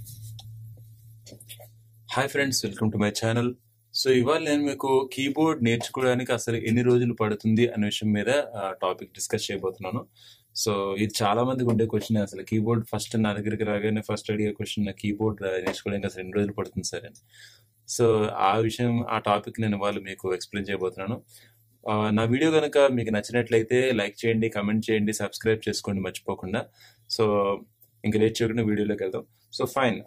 hi friends welcome to my channel so ఇవాళ నేను మీకు కీబోర్డ్ నేర్చుకోవడానికి అసలు ఎన్ని రోజులు పడుతుంది అనే విషయం మీద టాపిక్ డిస్కస్ చేయబోతున్నాను సో ఇది చాలా మందికి ఉండే క్వశ్చన్ అసలు కీబోర్డ్ ఫస్ట్ నా దగ్గరికి రాగానే ఫస్ట్ అడిగే క్వశ్చన్ నా కీబోర్డ్ నేర్చుకోవడానికి అసలు ఎన్ని రోజులు పడుతుంది సార్ అని సో ఆ విషయం ఆ టాపిక్ నేను ఇవాళ మీకు ఎక్స్ప్లెయిన్ చేయబోతున్నాను ఆ, నా వీడియో కనుక మీకు నచ్చినట్లయితే లైక్ చేయండి కమెంట్ చేయండి సబ్స్క్రైబ్ చేసుకోండి మర్చిపోకుండా సో ఇంకా లేట్ చేయకుండా వీడియోలోకి వెళ్దాం సో ఫైన్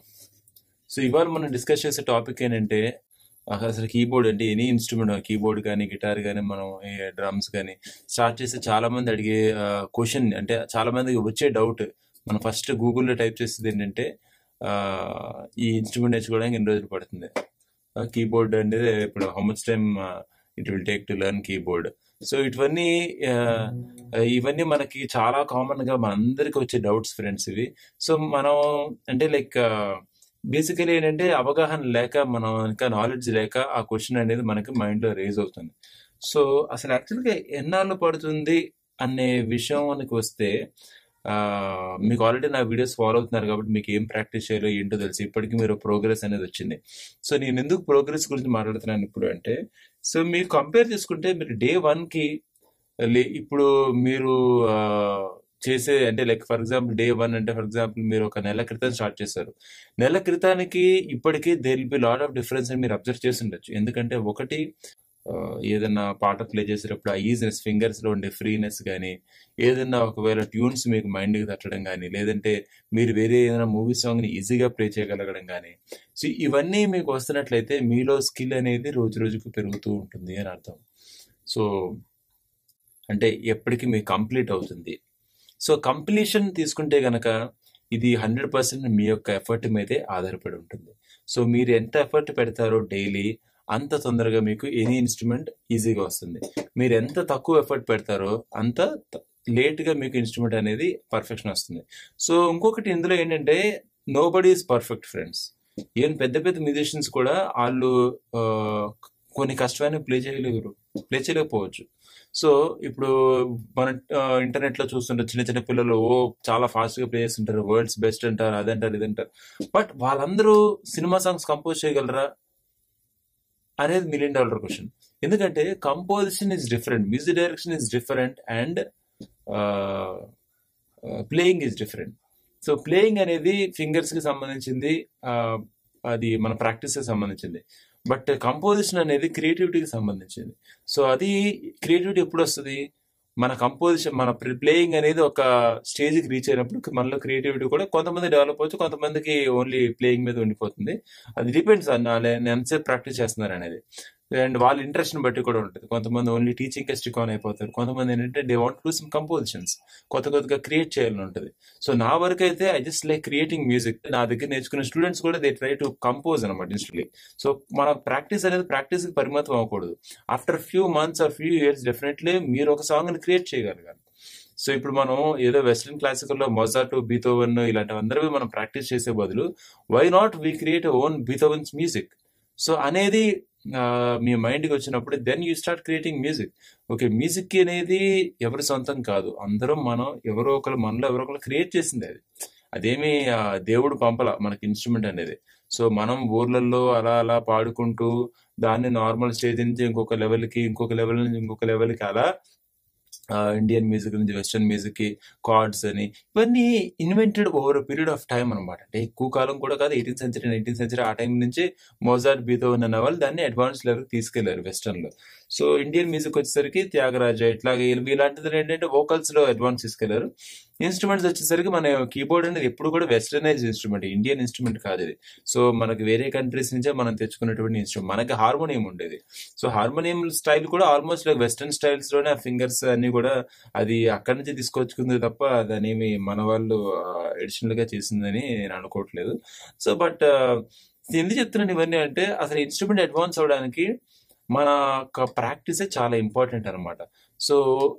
సో ఇవాళ మనం డిస్కస్ చేసే టాపిక్ ఏంటంటే అసలు కీబోర్డ్ అంటే ఎనీ ఇన్స్ట్రుమెంట్ కీబోర్డ్ కానీ గిటార్ కానీ మనం డ్రమ్స్ కానీ స్టార్ట్ చేస్తే చాలా మంది అడిగే క్వశ్చన్ అంటే చాలా మందికి వచ్చే డౌట్ మనం ఫస్ట్ గూగుల్లో టైప్ చేసేది ఏంటంటే ఆ, ఈ ఇన్స్ట్రుమెంట్ నేర్చుకోవడానికి ఎన్ని రోజులు పడుతుంది కీబోర్డ్ అనేది ఇప్పుడు how much time it will take to learn keyboard so ఇవన్నీ ఆ, ఇవన్నీ మనకి చాలా కామన్ గా మనందరికి వచ్చే డౌట్స్ ఫ్రెండ్స్ ఇవి సో మనం అంటే లైక్ బేసికలీ ఏంటంటే అవగాహన లేక మనం ఇంకా నాలెడ్జ్ లేక ఆ క్వశ్చన్ అనేది మనకి మైండ్ లో రేజ్ అవుతుంది సో అసలు యాక్చువల్గా ఎన్నాళ్ళు పడుతుంది అనే విషయానికి వస్తే ఆ, మీకు ఆల్రెడీ నా వీడియోస్ ఫాలో అవుతున్నారు కాబట్టి మీకు ఏం ప్రాక్టీస్ చేయాలో ఏంటో తెలుసు ఇప్పటికీ మీరు ప్రోగ్రెస్ అనేది వచ్చింది సో నేను ఎందుకు ప్రోగ్రెస్ గురించి మాట్లాడుతున్నాను ఇప్పుడు అంటే సో మీరు కంపేర్ చేసుకుంటే మీరు డే వన్ కి లే- ఇప్పుడు మీరు ఆ, చేసే అంటే like for example day one అంటే ఫర్ ఎగ్జాంపుల్ మీరు ఒక నెల క్రితం స్టార్ట్ చేశారు నెల క్రితానికి ఇప్పటికీ there be lot of difference అని మీరు అబ్జర్వ్ చేసి ఉండొచ్చు ఎందుకంటే ఒకటి ఆ, ఏదైనా పాట ప్లే చేసేటప్పుడు ఆ ఈజినెస్ ఫింగర్స్ లో ఉండే ఫ్రీనెస్ కానీ ఏదైనా ఒకవేళ ట్యూన్స్ మీకు మైండ్ కి తట్టడం కానీ లేదంటే మీరు వేరే ఏదైనా మూవీ సాంగ్ ని ఈజీగా ప్లే చేయగలగడం కానీ సో ఇవన్నీ మీకు వస్తున్నట్లయితే మీలో స్కిల్ అనేది రోజు రోజుకు పెరుగుతూ ఉంటుంది అని అర్థం సో అంటే ఎప్పటికీ మీకు కంప్లీట్ అవుతుంది సో కంప్లీషన్ తీసుకుంటే గనక ఇది హండ్రెడ్ పర్సెంట్ మీ యొక్క ఎఫర్ట్ మీదే ఆధారపడి ఉంటుంది సో మీరు ఎంత ఎఫర్ట్ పెడతారో డైలీ అంత తొందరగా మీకు ఎనీ ఇన్స్ట్రుమెంట్ ఈజీగా వస్తుంది మీరు ఎంత తక్కువ ఎఫర్ట్ పెడతారో అంత లేట్ గా మీకు ఇన్స్ట్రుమెంట్ అనేది పర్ఫెక్షన్ వస్తుంది సో ఇంకొకటి ఇందులో ఏంటంటే nobody is perfect friends even పెద్ద పెద్ద మ్యూజిషియన్స్ కూడా వాళ్ళు ఆ, కొన్ని కష్టమైన ప్లే చేయలేరు ప్లే చేయలేకపోవచ్చు సో ఇప్పుడు మన ఇంటర్నెట్ లో చూస్తుంటే చిన్న చిన్న పిల్లలు ఓ చాలా ఫాస్ట్ గా ప్లే చేస్తుంటారు వరల్డ్స్ బెస్ట్ అంటారు అదంటారు ఇదంటారు బట్ వాళ్ళందరూ సినిమా సాంగ్స్ కంపోజ్ చేయగలరా అనేది మిలియన్ డాలర్ క్వశ్చన్ ఎందుకంటే composition is different music direction is different and playing is different so playing అనేది ఫింగర్స్ కి సంబంధించింది ఆ, అది మన ప్రాక్టీస్ కి సంబంధించింది బట్ కంపోజిషన్ అనేది క్రియేటివిటీకి సంబంధించింది సో అది క్రియేటివిటీ ఎప్పుడు వస్తుంది మన కంపోజిషన్ మన ప్లేయింగ్ అనేది ఒక స్టేజ్కి రీచ్ అయినప్పుడు మనలో క్రియేటివిటీ కూడా కొంతమంది డెవలప్ అవచ్చు కొంతమందికి ఓన్లీ ప్లేయింగ్ మీద ఉండిపోతుంది అది డిపెండ్స్ నేను ఎంతసేపు ప్రాక్టీస్ చేస్తున్నారు అనేది అండ్ వాళ్ళ ఇంట్రెస్ట్ బట్టి కూడా ఉంటుంది కొంతమంది ఓన్లీ టీచింగ్ స్టిక్ ఆన్ అయిపోతారు కొంతమంది ఏంటంటే they want to some compositions కొత్త కొత్తగా క్రియేట్ చేయాలని ఉంటుంది సో నా వరకు అయితే I just like creating music నా దగ్గర నేర్చుకున్న స్టూడెంట్స్ కూడా దే ట్రై టు కంపోజ్ అనమాట ఇన్స్టెంట్లీ సో మన ప్రాక్టీస్ అనేది ప్రాక్టీస్ కి పరిమితం అవ్వకూడదు after few months or few years definitely మీరు ఒక సాంగ్ ని క్రియేట్ చేయగలగాలి సో ఇప్పుడు మనం ఏదో వెస్ట్రన్ క్లాసికల్ లో మొజార్ట్ బీతోవన్ ఇలాంటి అందరూ మనం ప్రాక్టీస్ చేసే బదులు why not we create own Beethoven's music so అనేది ఆ, మీ మైండ్కి వచ్చినప్పుడు then you start creating music okay music అనేది ఎవరి సొంతం కాదు అందరం మనం ఎవరో ఒకరు మనలో ఎవరో ఒకరు క్రియేట్ చేసింది అది అదేమి ఆ, దేవుడు పంపల మనకి ఇన్స్ట్రుమెంట్ అనేది సో మనం ఊర్లలో అలా అలా పాడుకుంటూ దాన్ని నార్మల్ స్టేజ్ నుంచి ఇంకొక లెవెల్కి ఇంకొక లెవెల్ నుంచి ఇంకొక లెవెల్కి అలా ఇండియన్ మ్యూజిక్ నుంచి వెస్టర్న్ మ్యూజిక్ కి కార్డ్స్ అని ఇవన్నీ invented over period of time అనమాట అంటే ఎక్కువ కాలం కూడా కాదు ఎయిటీన్ సెంచరీ నైన్టీన్ సెంచరీ ఆ టైం నుంచి మోజార్ట్ బీతోవన్ అనే వాళ్ళు దాన్ని అడ్వాన్స్ లెవెల్ తీసుకెళ్లారు వెస్టర్న్ లో సో ఇండియన్ మ్యూజిక్ వచ్చేసరికి త్యాగరాజ ఇట్లాగే ఇలాంటిది ఏంటంటే వోకల్స్ లో అడ్వాన్స్ తీసుకెళ్లారు ఇన్స్ట్రుమెంట్స్ వచ్చేసరికి మన కీబోర్డ్ అనేది ఎప్పుడు కూడా వెస్టర్నైజ్ ఇన్స్ట్రుమెంట్ ఇండియన్ ఇన్స్ట్రుమెంట్ కాదు ఇది సో మనకి వేరే కంట్రీస్ నుంచే మనం తెచ్చుకున్నటువంటి ఇన్స్ట్రుమెంట్ మనకి హార్మోనియం ఉండేది సో హార్మోనియం స్టైల్ కూడా ఆల్మోస్ట్ లైక్ వెస్టర్న్ స్టైల్స్ లోనే ఆ ఫింగర్స్ అన్ని కూడా అది అక్కడి నుంచి తీసుకొచ్చుకుంది తప్ప అదేమి మన వాళ్ళు ఎడిషనల్ గా చేసిందని నేను అనుకోవట్లేదు సో బట్ ఎందుకు చెప్తున్నాను ఇవన్నీ అంటే అసలు ఇన్స్ట్రుమెంట్ అడ్వాన్స్ అవడానికి మన ప్రాక్టీసే చాలా ఇంపార్టెంట్ అనమాట సో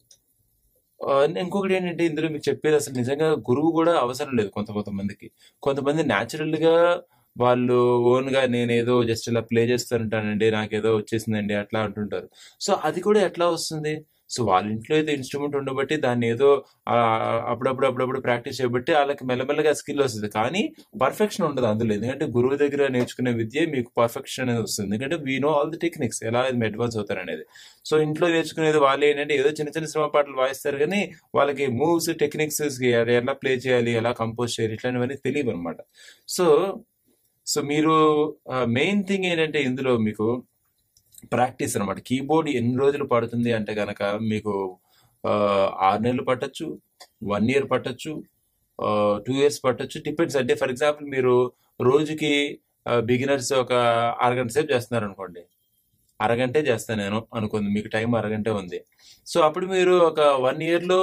ఆ, ఇంకొకటి ఏంటంటే ఇందులో మీకు చెప్పేది అసలు నిజంగా గురువు కూడా అవసరం లేదు కొంత కొంతమందికి కొంతమంది న్యాచురల్ గా వాళ్ళు ఓన్ గా నేను ఏదో జస్ట్ ఇలా ప్లే చేస్తుంటానండి నాకేదో వచ్చేసిందండి అట్లా అంటుంటారు సో అది కూడా ఎట్లా వస్తుంది సో వాళ్ళ ఇంట్లో ఏదో ఇన్స్ట్రుమెంట్ ఉండబట్టి దాన్ని ఏదో ఆ, అప్పుడప్పుడు అప్పుడప్పుడు ప్రాక్టీస్ చేయబట్టి వాళ్ళకి మెల్లమెల్లగా స్కిల్ వస్తుంది కానీ పర్ఫెక్షన్ ఉండదు అందులో ఎందుకంటే గురువు దగ్గర నేర్చుకునే విద్య మీకు పర్ఫెక్షన్ అనేది వస్తుంది ఎందుకంటే we know all the techniques ఎలా అడ్వాన్స్ అవుతారు అనేది సో ఇంట్లో నేర్చుకునేది వాళ్ళు ఏంటంటే ఏదో చిన్న చిన్న సినిమా పాటలు వాయిస్తారు కానీ వాళ్ళకి మూవ్స్ టెక్నిక్స్ ఎలా ప్లే చేయాలి ఎలా కంపోజ్ చేయాలి ఇట్లాంటివన్నీ తెలియవు అనమాట సో సో మీరు మెయిన్ థింగ్ ఏంటంటే ఇందులో మీకు ప్రాక్టీస్ అనమాట కీబోర్డ్ ఎన్ని రోజులు పడుతుంది అంటే కనుక మీకు ఆ, ఆరు నెలలు పట్టొచ్చు వన్ ఇయర్ పట్టొచ్చు టూ ఇయర్స్ పట్టొచ్చు డిపెండ్స్ అంటే ఫర్ ఎగ్జాంపుల్ మీరు రోజుకి బిగినర్స్ ఒక అరగంట సేపు చేస్తున్నారు అనుకోండి అరగంటే చేస్తాను నేను అనుకుంది మీకు టైం అరగంటే ఉంది సో అప్పుడు మీరు ఒక వన్ ఇయర్లో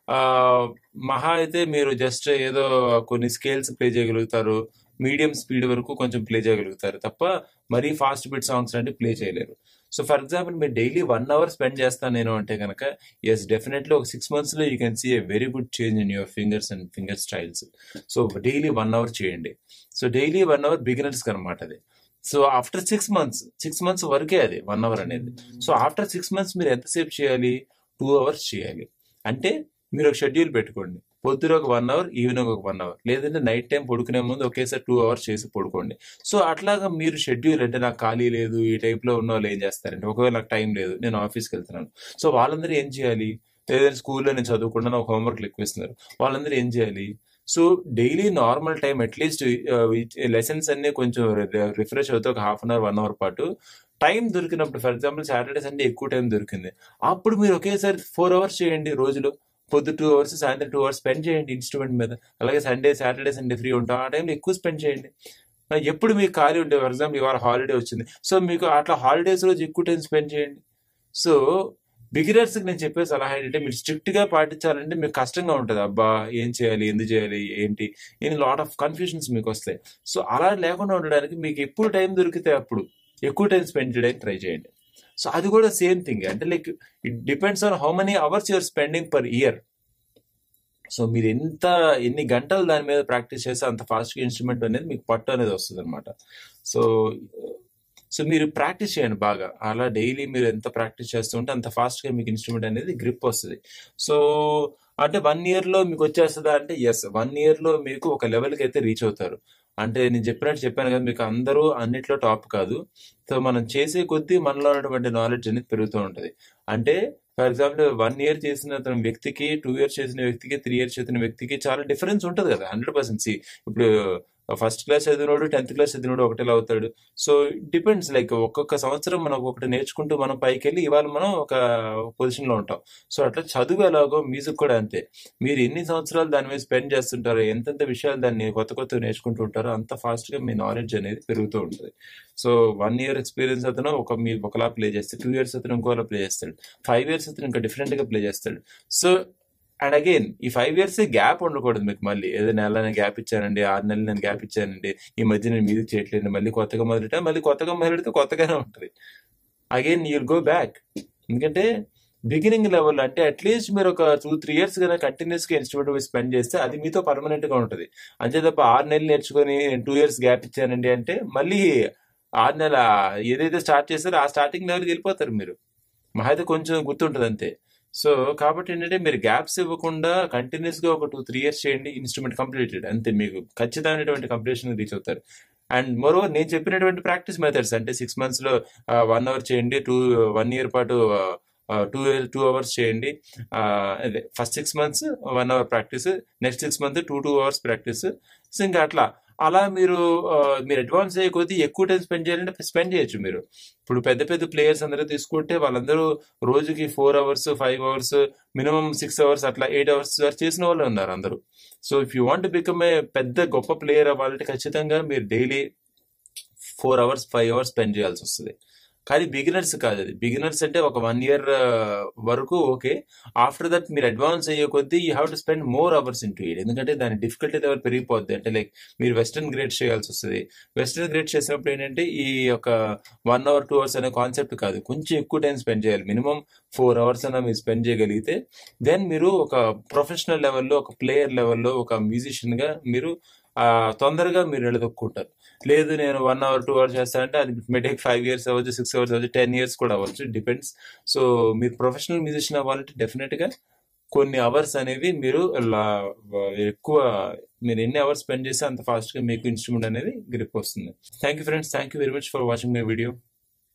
మహా అయితే మీరు జస్ట్ ఏదో కొన్ని స్కేల్స్ ప్లే చేయగలుగుతారు మీడియం స్పీడ్ వరకు కొంచెం ప్లే చేయగలుగుతారు తప్ప మరీ ఫాస్ట్ బీట్ సాంగ్స్ అంటే ప్లే చేయలేరు సో ఫర్ ఎగ్జాంపుల్ మీరు డైలీ వన్ అవర్ స్పెండ్ చేస్తాను నేను అంటే కనుక ఎస్ డెఫినెట్లీ ఒక సిక్స్ మంత్స్లో you can see a very good change in your fingers and finger styles so daily one hour చేయండి సో డైలీ వన్ అవర్ బిగినర్స్కి అనమాట అది so after six months six months వరకే అది వన్ అవర్ అనేది so after six months మీరు ఎంతసేపు చేయాలి టూ అవర్స్ చేయాలి అంటే మీరు ఒక షెడ్యూల్ పెట్టుకోండి పొద్దున ఒక వన్ అవర్ ఈవినింగ్ ఒక వన్ అవర్ లేదంటే నైట్ టైం పడుకునే ముందు ఒకేసారి టూ అవర్స్ చేసి పడుకోండి సో అట్లాగా మీరు షెడ్యూల్ అంటే నాకు ఖాళీ లేదు ఈ టైప్లో ఉన్న వాళ్ళు ఏం చేస్తారంటే ఒకవేళ నాకు టైం లేదు నేను ఆఫీస్కి వెళ్తున్నాను సో వాళ్ళందరూ ఏం చేయాలి లేదంటే స్కూల్లో నేను చదువుకుండా నాకు హోంవర్క్లు ఎక్కువ ఇస్తున్నారు వాళ్ళందరూ ఏం చేయాలి so daily normal time at least lessons అన్ని కొంచెం రిఫ్రెష్ అవుతాయి ఒక half an hour one hour పాటు టైం దొరికినప్పుడు ఫర్ ఎగ్జాంపుల్ సాటర్డే సండే ఎక్కువ టైం దొరికింది అప్పుడు మీరు ఒకేసారి ఫోర్ అవర్స్ చేయండి రోజులో పొద్దు టూ అవర్స్ సాయంత్రం టూ అవర్స్ స్పెండ్ చేయండి ఇన్స్ట్రుమెంట్ మీద అలాగే సండే సాటర్డే సండే ఫ్రీ ఉంటాం ఆ టైంలో ఎక్కువ స్పెండ్ చేయండి ఆ, ఎప్పుడు మీకు ఖాళీ ఉంటే ఫర్ ఎగ్జాంపుల్ ఇవాళ హాలిడే వచ్చింది సో మీకు అట్లా హాలిడేస్ రోజు ఎక్కువ టైం స్పెండ్ చేయండి సో బిగినర్స్కి నేను చెప్పే సలహా ఏంటంటే మీరు స్ట్రిక్ట్ గా పాటించాలంటే మీకు కష్టంగా ఉంటుంది అబ్బా ఏం చేయాలి ఎందుకు చేయాలి ఏంటి ఇన్ లాట్ ఆఫ్ కన్ఫ్యూజన్స్ మీకు వస్తాయి సో అలా లేకుండా ఉండడానికి మీకు ఎప్పుడు టైం దొరికితే అప్పుడు ఎక్కువ టైం స్పెండ్ చేయడానికి ట్రై చేయండి సో అది కూడా సేమ్ థింగ్ అంటే like it depends on how many hours your spending per year so మీరు ఎంత ఎన్ని గంటలు దాని మీద ప్రాక్టీస్ చేస్తే అంత ఫాస్ట్గా ఇన్స్ట్రుమెంట్ అనేది మీకు పట్టు అనేది వస్తుంది అనమాట సో సో మీరు ప్రాక్టీస్ చేయండి బాగా అలా డైలీ మీరు ఎంత ప్రాక్టీస్ చేస్తుంటే అంత ఫాస్ట్గా మీకు ఇన్స్ట్రుమెంట్ అనేది గ్రిప్ వస్తుంది సో అంటే వన్ ఇయర్లో మీకు వచ్చేస్తుందా అంటే ఎస్ వన్ ఇయర్లో మీకు ఒక లెవెల్కి అయితే రీచ్ అవుతారు అంటే నేను చెప్పినట్టు చెప్పాను కదా మీకు అందరూ అన్నిట్లో టాప్ కాదు సో మనం చేసే కొద్దీ మనలో ఉన్నటువంటి నాలెడ్జ్ అనేది పెరుగుతూ ఉంటుంది అంటే ఫర్ ఎగ్జాంపుల్ వన్ ఇయర్ చేసిన అతని వ్యక్తికి టూ ఇయర్స్ చేసిన వ్యక్తికి త్రీ ఇయర్స్ చేసిన వ్యక్తికి చాలా డిఫరెన్స్ ఉంటుంది కదా హండ్రెడ్ పర్సెంట్ ఇప్పుడు ఫస్ట్ క్లాస్ చదివినోడు టెన్త్ క్లాస్ చదివినోడు ఒకటేలా అవుతాడు సో డిపెండ్స్ లైక్ ఒక్కొక్క సంవత్సరం మనం ఒకటి నేర్చుకుంటూ మనం పైకి వెళ్ళి ఇవాళ మనం ఒక పొజిషన్ లో ఉంటాం సో అట్లా చదువు ఎలాగో మ్యూజిక్ కూడా అంతే మీరు ఎన్ని సంవత్సరాలు దాని మీద స్పెండ్ చేస్తుంటారో ఎంతెంత విషయాలు దాన్ని కొత్త కొత్త నేర్చుకుంటూ ఉంటారో అంత ఫాస్ట్ గా మీ నాలెడ్జ్ అనేది పెరుగుతూ ఉంటుంది సో వన్ ఇయర్ ఎక్స్పీరియన్స్ అతను ఒక మీ ఒకలా ప్లే చేస్తాడు టూ ఇయర్స్ అతను ఇంకోలా ప్లే చేస్తాడు ఫైవ్ ఇయర్స్ అతను ఇంకా డిఫరెంట్ గా ప్లే చేస్తాడు సో అండ్ అగైన్ ఈ ఫైవ్ ఇయర్స్ గ్యాప్ ఉండకూడదు మీకు మళ్ళీ ఏదో నెల నేను గ్యాప్ ఇచ్చానండి ఆరు నెలలు నేను గ్యాప్ ఇచ్చానండి ఈ మధ్య నేను మ్యూజిక్ చేయట్లేదు మళ్ళీ కొత్తగా మొదలెట్టా మళ్ళీ కొత్తగా మొదలెడితే కొత్తగానే ఉంటుంది అగైన్ యూల్ గో బ్యాక్ ఎందుకంటే బిగినింగ్ లెవెల్ అంటే అట్లీస్ట్ మీరు ఒక టూ త్రీ ఇయర్స్ కనుక కంటిన్యూస్ గా ఇన్స్ట్రుమెంట్ స్పెండ్ చేస్తే అది మీతో పర్మనెంట్ గా ఉంటుంది అంతే తప్ప ఆరు నెలలు నేర్చుకొని టూ ఇయర్స్ గ్యాప్ ఇచ్చానండి అంటే మళ్ళీ ఆరు నెల ఏదైతే స్టార్ట్ చేస్తారో ఆ స్టార్టింగ్ లెవెల్కి వెళ్ళిపోతారు మీరు మహా అయితే కొంచెం గుర్తుంటుంది అంతే సో కాబట్టి ఏంటంటే మీరు గ్యాప్స్ ఇవ్వకుండా కంటిన్యూస్ గా ఒక టూ త్రీ ఇయర్స్ చేయండి ఇన్స్ట్రుమెంట్ కంప్లీటెడ్ అంతే మీకు ఖచ్చితమైనటువంటి కంప్లీషన్ రీచ్ అవుతారు అండ్ మరోవర్ నేను చెప్పినటువంటి ప్రాక్టీస్ మెథడ్స్ అంటే సిక్స్ మంత్స్ లో వన్ అవర్ చేయండి టూ వన్ ఇయర్ పాటు టూ టూ అవర్స్ చేయండి ఆ, అదే first six months one hour practice next six month two two hours practice so ఇంకా అట్లా అలా మీరు ఆ, మీరు అడ్వాన్స్ అయ్యే కొద్దీ ఎక్కువ టైం స్పెండ్ చేయాలంటే స్పెండ్ చేయొచ్చు మీరు ఇప్పుడు పెద్ద పెద్ద ప్లేయర్స్ అందరూ తీసుకుంటే వాళ్ళందరూ రోజుకి four hours five hours minimum six hours అట్లా ఎయిట్ అవర్స్ వరకు చేసిన వాళ్ళు ఉన్నారు అందరూ so if you want become a పెద్ద గొప్ప ప్లేయర్ అవ్వాలంటే ఖచ్చితంగా మీరు daily four hours five hours spend చేయాల్సి వస్తుంది కానీ బిగినర్స్ కాదు అది బిగినర్స్ అంటే ఒక వన్ ఇయర్ వరకు ఓకే ఆఫ్టర్ దట్ మీరు అడ్వాన్స్ అయ్యే కొద్దీ you have to spend more hours in to it ఎందుకంటే దాని డిఫికల్టీ లెవెల్ పెరిగిపోద్ది అంటే లైక్ మీరు వెస్టర్న్ గ్రేడ్ చేయాల్సి వస్తుంది వెస్టర్న్ గ్రేడ్ చేసినప్పుడు ఏంటంటే ఈ ఒక వన్ అవర్ టూ అవర్స్ అనే కాన్సెప్ట్ కాదు కొంచెం ఎక్కువ టైం స్పెండ్ చేయాలి మినిమం ఫోర్ అవర్స్ అన్న మీరు స్పెండ్ చేయగలిగితే దెన్ మీరు ఒక ప్రొఫెషనల్ లెవెల్లో ఒక ప్లేయర్ లెవెల్లో ఒక మ్యూజిషియన్ గా మీరు ఆ, తొందరగా మీరు నిలదొక్కుంటారు లేదు నేను వన్ అవర్ టూ అవర్స్ చేస్తానంటే అది మెటేక్ ఫైవ్ ఇయర్స్ అవ్వచ్చు సిక్స్ అవర్స్ అవ్వచ్చు టెన్ ఇయర్స్ కూడా అవ్వచ్చు డిపెండ్స్ సో మీరు ప్రొఫెషనల్ మ్యూజిషియన్ అవ్వాలంటే డెఫినెట్గా కొన్ని అవర్స్ అనేవి మీరు లా- ఎక్కువ మీరు ఎన్ని అవర్స్ స్పెండ్ చేస్తే అంత ఫాస్ట్గా మీకు ఇన్స్ట్రుమెంట్ అనేది గ్రిప్ వస్తుంది thank you friends thank you very much for watching my video